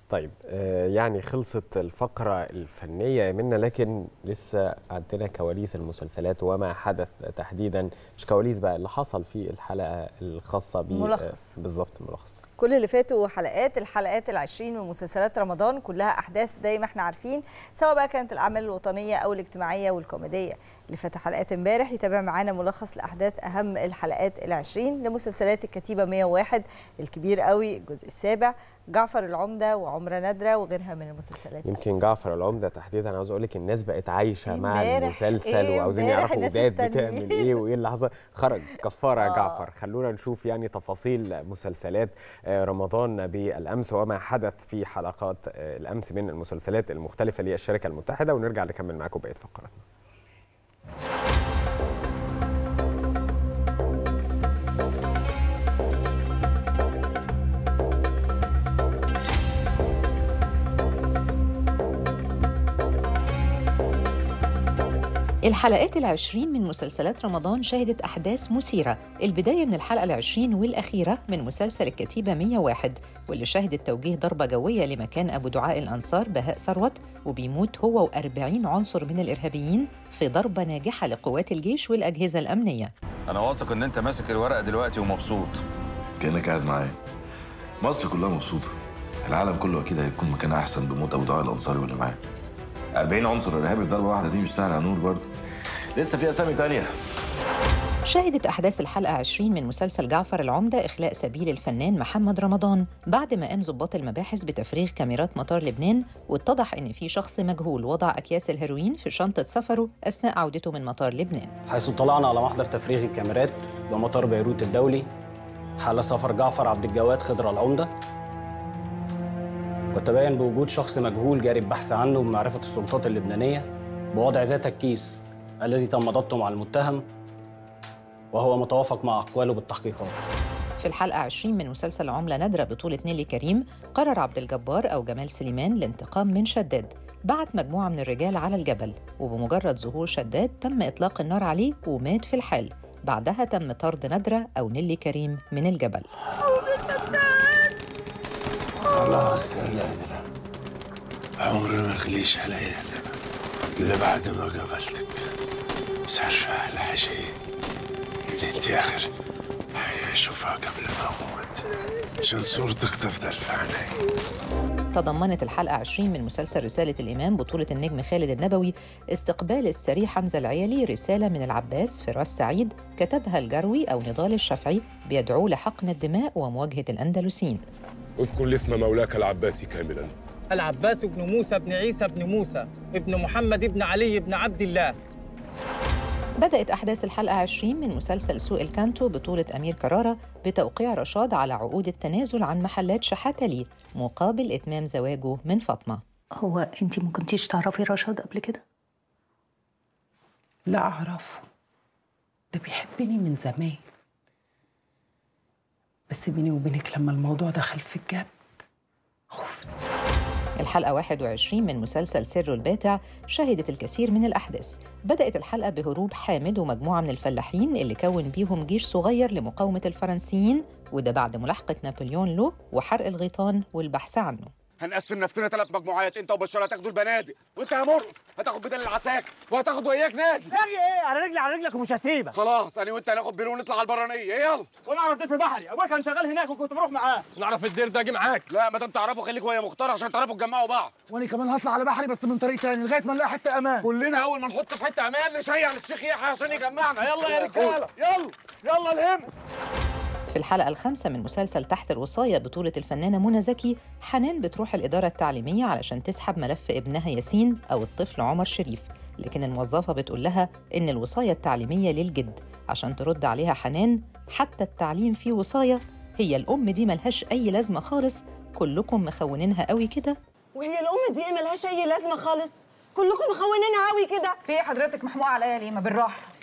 طيب آه، يعني خلصت الفقرة الفنية يا منا لكن لسه عندنا كواليس المسلسلات وما حدث تحديدا مش كواليس بقى اللي حصل في الحلقة الخاصة ب ملخص. بالظبط ملخص كل اللي فاتوا حلقات الحلقات العشرين من مسلسلات رمضان كلها أحداث زي ما احنا عارفين سواء بقى كانت الأعمال الوطنية أو الاجتماعية والكوميدية اللي فات حلقات امبارح يتابع معانا ملخص لأحداث أهم الحلقات العشرين لمسلسلات الكتيبة 101 الكبير قوي الجزء السابع جعفر العمدة وعمرة نادرة وغيرها من المسلسلات يمكن جعفر العمدة تحديدا عاوز اقول لك الناس بقت عايشة مع امبارح المسلسل إيه وعاوزين امبارح يعرفوا الناس وداد مستنيين. بتعمل ايه وايه اللي حصل خرج كفارة يا آه. جعفر خلونا نشوف يعني تفاصيل مسلسلات آه، رمضان بالامس وما حدث في حلقات آه، الامس من المسلسلات المختلفة للشركة المتحدة ونرجع نكمل معاكم بقية فقراتنا الحلقات العشرين من مسلسلات رمضان شهدت أحداث مثيرة البداية من الحلقة العشرين والأخيرة من مسلسل الكتيبة 101 واللي شهدت توجيه ضربة جوية لمكان أبو دعاء الأنصار بهاء ثروت وبيموت هو و40 عنصر من الإرهابيين في ضربة ناجحة لقوات الجيش والأجهزة الأمنية انا واثق ان انت ماسك الورقه دلوقتي ومبسوط كانك قاعد معايا مصر كلها مبسوطه العالم كله اكيد هيكون مكان احسن بموت ابو دعاء الانصاري واللي معاه 40 عنصر ارهابي في ضربه واحده دي مش سهله يا نور برضه لسه في اسامي تانية شهدت أحداث الحلقة 20 من مسلسل جعفر العمدة إخلاء سبيل الفنان محمد رمضان بعد ما قام ضباط المباحث بتفريغ كاميرات مطار لبنان واتضح إن في شخص مجهول وضع أكياس الهيروين في شنطة سفره أثناء عودته من مطار لبنان حيث اطلعنا على محضر تفريغ الكاميرات بمطار بيروت الدولي حال سفر جعفر عبد الجواد خضر العمدة وتبين بوجود شخص مجهول جاري البحث عنه بمعرفة السلطات اللبنانية بوضع ذات الكيس الذي تم ضبطه مع المتهم وهو متوافق مع أقواله بالتحقيقات في الحلقة 20 من مسلسل عملة نادرة بطولة نيلي كريم قرر عبد الجبار أو جمال سليمان الانتقام من شداد بعت مجموعة من الرجال على الجبل وبمجرد ظهور شداد تم إطلاق النار عليه ومات في الحال بعدها تم طرد نادرة أو نيلي كريم من الجبل خلاص يا نادرة عمري ما اغليش عليا الا بعد ما قابلتك بس عارفة احلى حاجة ايه؟ انت اخر حاجة اشوفها قبل ما اموت عشان صورتك تفضل في عيني تضمنت الحلقة 20 من مسلسل رسالة الإمام بطولة النجم خالد النبوي استقبال السري حمزة العيالي رسالة من العباس فراس سعيد كتبها الجروي أو نضال الشافعي بيدعوه لحقن الدماء ومواجهة الأندلسيين اذكر اسم مولاك العباسي كاملا العباس بن موسى بن عيسى بن موسى ابن محمد بن علي بن عبد الله بدأت أحداث الحلقة 20 من مسلسل سوق الكانتو بطولة أمير كرارة بتوقيع رشاد على عقود التنازل عن محلات شحاتة ليه مقابل إتمام زواجه من فاطمة هو انت ما كنتيش تعرفي رشاد قبل كده لا أعرفه ده بيحبني من زمان بس بيني وبينك لما الموضوع دخل في الجد خفت الحلقة 21 من مسلسل سر الباتع شهدت الكثير من الأحداث بدأت الحلقة بهروب حامد ومجموعة من الفلاحين اللي كون بيهم جيش صغير لمقاومة الفرنسيين وده بعد ملاحقة نابليون له وحرق الغيطان والبحث عنه هنقسم نفسنا ثلاث مجموعات انت وبشار هتاخدوا البنادق وانت يا مرقص هتاخد بدل العساكر وهتاخد وياك نادي ناجي ايه على رجلي على رجلك ومش هسيبك خلاص انا وانت هناخد بيرو ونطلع على البرانيه يلا وانا اعرف في بحري ابويا كان شغال هناك وكنت بروح معاه نعرف الدير ده جه معاك لا ما دام تعرفوا خليك ويا مختار عشان تعرفوا تجمعوا بعض وانا كمان هطلع على بحري بس من طريق تاني لغايه ما نلاقي حته امان كلنا اول ما نحط في حته امان نشيع للشيخ يحيى عشان يجمعنا يلا يا رجاله يلا يلا الهم في الحلقة الخامسة من مسلسل تحت الوصاية بطولة الفنانة منى زكي حنان بتروح الإدارة التعليمية علشان تسحب ملف ابنها ياسين أو الطفل عمر شريف لكن الموظفة بتقول لها إن الوصاية التعليمية للجد عشان ترد عليها حنان حتى التعليم فيه وصاية هي الأم دي ملهاش أي لازمة خالص كلكم مخونينها قوي كده وهي الام دي ملهاش اي لازمه خالص كلكم مخونينها قوي كده في إيه حضرتك محموقه عليا ليه ما بالراحه